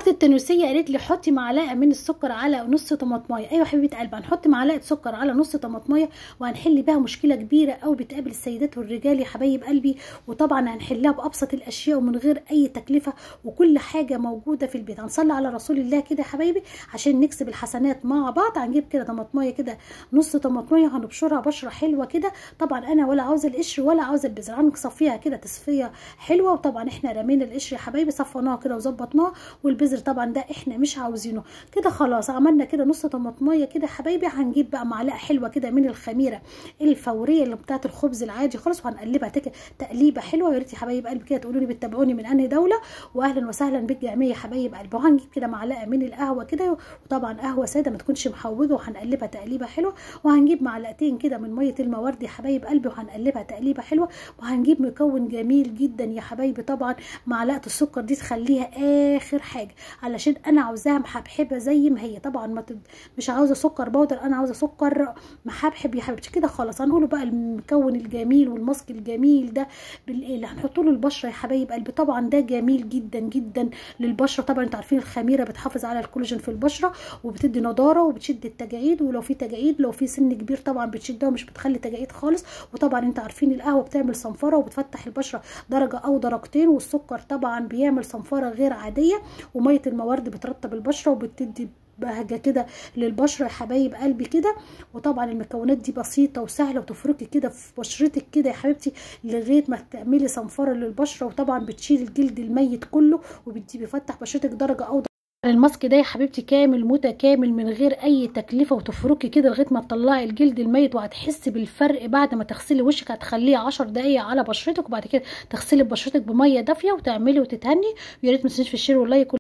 اختي التونسيه قالت لي حطي معلقه من السكر على نص طماطمايه ايوه حبيبه قلبي هنحط معلقه سكر على نص طماطمايه وهنحل بيها مشكله كبيره قوي بتقابل السيدات والرجال يا حبايب قلبي وطبعا هنحلها بابسط الاشياء ومن غير اي تكلفه وكل حاجه موجوده في البيت هنصلي على رسول الله كده يا حبايبي عشان نكسب الحسنات مع بعض هنجيب كده طماطمايه كده نص طماطمايه هنبشرها بشره حلوه كده طبعا انا ولا عاوزه القشر ولا عاوزه البذر هنصفيها كده تصفيه حلوه وطبعا احنا رمينا القشر يا حبايبي صفناها كده وظبطناه والبذر طبعا ده احنا مش عاوزينه كده خلاص عملنا كده نص طماطميه كده يا حبايبي هنجيب بقى معلقه حلوه كده من الخميره الفوريه اللي بتاعه الخبز العادي خالص وهنقلبها تك... تقليبه حلوه يا ريت يا حبايب قلبي كده تقولوا لي بتتابعوني من انهي دوله واهلا وسهلا بالجميع يا حبايب قلبي وهنجيب كده معلقه من القهوه كده وطبعا قهوه ساده ما تكونش محوجه وهنقلبها تقليبه حلوه وهنجيب معلقتين كده من ميه المورد يا حبايب قلبي وهنقلبها تقليبه حلوه وهنجيب مكون جميل جدا يا حبايبي طبعا معلقه السكر دي تخليها اخر حاجه علشان انا عاوزاها محبحبه زي ما هي طبعا ما تب... مش عاوزه سكر بودر انا عاوزه سكر محبحب يا حبيبتي كده خلاص هنقوله بقى المكون الجميل والماسك الجميل ده اللي هنحطه له البشره يا حبايب قلبي طبعا ده جميل جدا جدا للبشره طبعا انتوا عارفين الخميره بتحافظ على الكولاجين في البشره وبتدي نضاره وبتشد التجاعيد ولو في تجاعيد لو في سن كبير طبعا بتشدها ومش بتخلي تجاعيد خالص وطبعا انتوا عارفين القهوه بتعمل صنفره وبتفتح البشره درجه او درجتين والسكر طبعا بيعمل صنفره غير عاديه وميه الموارد بترطب البشره وبتدي بهجه كده للبشره يا حبايب قلبي كده وطبعا المكونات دي بسيطه وسهله وتفركي كده في بشرتك كده يا حبيبتي لغايه ما تعملي صنفره للبشره وطبعا بتشيل الجلد الميت كله وبتدي بيفتح بشرتك درجه او درجة الماسك ده يا حبيبتي كامل متكامل من غير اي تكلفه وتفركي كده لغايه ما تطلعي الجلد الميت وهتحسي بالفرق بعد ما تغسلي وشك هتخليه 10 دقايق على بشرتك وبعد كده تغسلي بشرتك بميه دافيه وتعملي وتتهني ويا ريت ما تنسيش في الشير واللايك